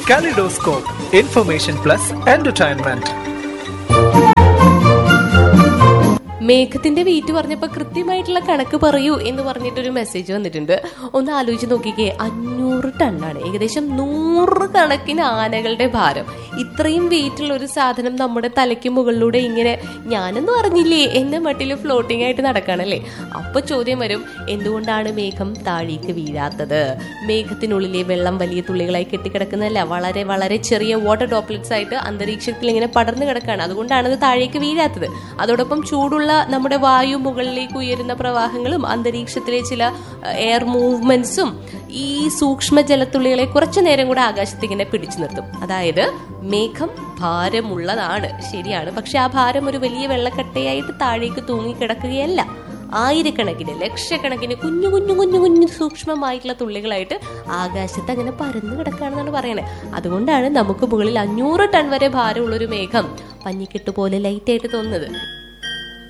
Kaleidoscope, information plus entertainment. മേഘത്തിന്റെ weight പറഞ്ഞപ്പോ കൃത്യമായിട്ടുള്ള കണക്ക് പറയൂ എന്ന് പറഞ്ഞിട്ടൊരു മെസ്സേജ് വന്നിട്ടുണ്ട് ഒന്ന് ആലോചിച്ച് നോക്കിക്കേ അഞ്ഞൂറ് ടണ്ണാണ് ഏകദേശം നൂറ് കണക്കിന് ആനകളുടെ ഭാരം ഇത്രയും വെയിറ്റ് ഉള്ള ഒരു സാധനം നമ്മുടെ തലയ്ക്ക് മുകളിലൂടെ ഇങ്ങനെ ഞാനൊന്നും അറിഞ്ഞില്ലേ എന്ന മട്ടിൽ ഫ്ലോട്ടിംഗ് ആയിട്ട് നടക്കാണല്ലേ അപ്പൊ ചോദ്യം വരും എന്തുകൊണ്ടാണ് മേഘം താഴേക്ക് വീഴാത്തത് മേഘത്തിനുള്ളിലെ വെള്ളം വലിയ തുള്ളികളായി കെട്ടിക്കിടക്കുന്നതല്ല വളരെ വളരെ ചെറിയ വാട്ടർ ഡ്രോപ്ലെറ്റ്സ് ആയിട്ട് അന്തരീക്ഷത്തിൽ ഇങ്ങനെ പടർന്നു കിടക്കാണ് അതുകൊണ്ടാണ് അത് താഴേക്ക് വീഴാത്തത് അതോടൊപ്പം ചൂടുള്ള നമ്മുടെ വായു മുകളിലേക്ക് ഉയരുന്ന പ്രവാഹങ്ങളും അന്തരീക്ഷത്തിലെ ചില എയർ മൂവ്മെന്റ്സും ഈ സൂക്ഷ്മ ജലത്തുള്ളികളെ കുറച്ചു നേരം കൂടെ ആകാശത്ത് ഇങ്ങനെ പിടിച്ചു നിർത്തും അതായത് മേഘം ഭാരമുള്ളതാണ് ശരിയാണ് പക്ഷെ ആ ഭാരം ഒരു വലിയ വെള്ളക്കട്ടയായിട്ട് താഴേക്ക് തൂങ്ങിക്കിടക്കുകയല്ല ആയിരക്കണക്കിന് ലക്ഷക്കണക്കിന് കുഞ്ഞു കുഞ്ഞു കുഞ്ഞു കുഞ്ഞു സൂക്ഷ്മമായിട്ടുള്ള തുള്ളികളായിട്ട് ആകാശത്ത് അങ്ങനെ പരന്നു കിടക്കുകയാണെന്നാണ് പറയണത് അതുകൊണ്ടാണ് നമുക്ക് മുകളിൽ അഞ്ഞൂറ് ടൺ വരെ ഭാരമുള്ള ഒരു മേഘം പഞ്ഞിക്കെട്ട് പോലെ ലൈറ്റായിട്ട് തോന്നുന്നത്